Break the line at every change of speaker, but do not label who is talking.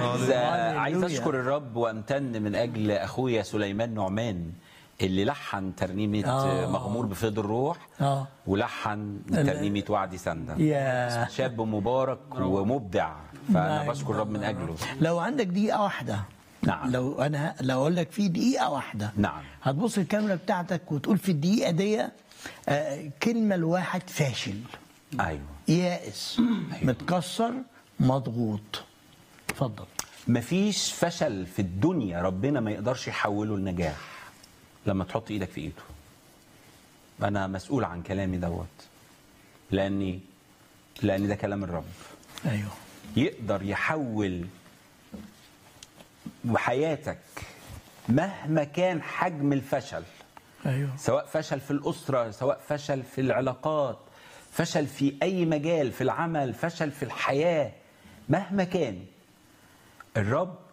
عايز عايز
هللويا.
اشكر الرب وامتن من اجل اخويا سليمان نعمان اللي لحن ترنيمه
آه.
مغمور بفيض الروح
آه.
ولحن
ال-
ترنيمه وعدي سنده
يا.
شاب مبارك ومبدع فانا
نعم.
بشكر الرب من اجله
لو عندك دقيقة واحدة
نعم.
لو انا لو اقول لك في دقيقة واحدة
نعم.
هتبص الكاميرا بتاعتك وتقول في الدقيقة دي آه كلمة لواحد فاشل
ايوه
يائس متكسر مضغوط اتفضل
مفيش فشل في الدنيا ربنا ما يقدرش يحوله لنجاح لما تحط ايدك في ايده انا مسؤول عن كلامي دوت لاني لان ده كلام الرب
ايوه
يقدر يحول حياتك مهما كان حجم الفشل
ايوه
سواء فشل في الأسرة سواء فشل في العلاقات فشل في أي مجال في العمل فشل في الحياة مهما كان الرب